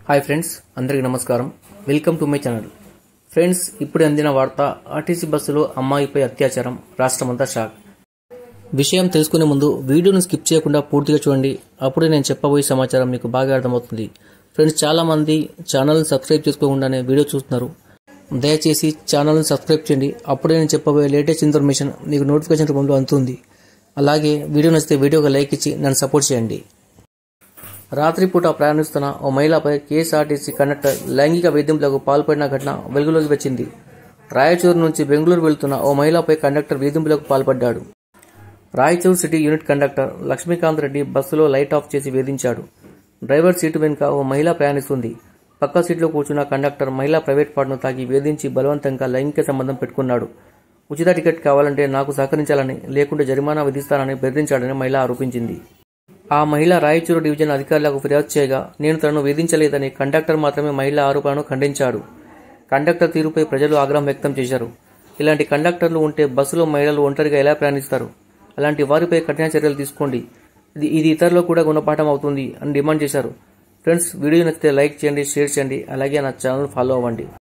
hi friends అందరికీ నమస్కారం welcome to my channel friends ఇప్పుడు అందిన వార్త ఆర్టీసీ బస్సులో అమ్మాయిపై అత్యాచారం రాష్ట్రమంతా షాక్ విషయం తెలుసుకునే ముందు వీడియోను స్కిప్ చేయకుండా పూర్తిగా చూడండి అప్పుడే నేను చెప్పబోయే సమాచారం మీకు బాగా అర్థమవుతుంది ఫ్రెండ్స్ చాలా మంది ఛానల్ని సబ్స్క్రైబ్ చేసుకోకుండానే వీడియో చూస్తున్నారు దయచేసి ఛానల్ని సబ్స్క్రైబ్ చేయండి అప్పుడే నేను చెప్పబోయే లేటెస్ట్ ఇన్ఫర్మేషన్ మీకు నోటిఫికేషన్ రూపంలో అందుతుంది అలాగే వీడియో నచ్చితే వీడియోకి లైక్ ఇచ్చి నన్ను సపోర్ట్ చేయండి రాత్రిపూట ప్రయాణిస్తున్న ఓ మహిళపై కేఎస్ఆర్టీసీ కండక్టర్ లైంగిక వేధింపులకు పాల్పడిన ఘటన వెలుగులోకి వచ్చింది రాయచూరు నుంచి బెంగళూరు వెళ్తున్న ఓ మహిళపై కండక్టర్ వేధింపులకు పాల్పడ్డాడు Raichur city unit conductor Lakshmikant Reddy బస్సులో లైట్ ఆఫ్ చేసి వేధించాడు డ్రైవర్ సీటు వెనుక ఓ మహిళ ప్రయాణిస్తుంది పక్క సీట్లో కూర్చున్న కండక్టర్ మహిళా ప్రైవేట్ పార్ట్ను తాకి వేధించి బలవంతంగా లైంగిక సంబంధం పెట్టుకున్నాడు ఉచిత టికెట్ కావాలంటే నాకు సహకరించాలని లేకుంటే జరిమానా విధిస్తానని బెదిరించాడని మహిళ ఆరోపించింది ఆ మహిళ రాయచూరు డివిజన్ అధికారులకు ఫిర్యాదు చేయగా నేను తనను వేధించలేదని కండక్టర్ మాత్రమే మహిళ ఆరోపణను ఖండించాడు కండక్టర్ తీరుపై ప్రజలు ఆగ్రహం వ్యక్తం చేశారు ఇలాంటి కండక్టర్లు ఉంటే బస్సులో మహిళలు ఒంటరిగా ఎలా ప్రయాణిస్తారు అలాంటి వారిపై కఠిన చర్యలు తీసుకోండి ఇది ఇది ఇతరులకు కూడా గుణపాఠం అవుతుంది అని డిమాండ్ చేశారు ఫ్రెండ్స్ వీడియో నచ్చితే లైక్ చేయండి షేర్ చేయండి అలాగే నా ఛానల్ ఫాలో అవ్వండి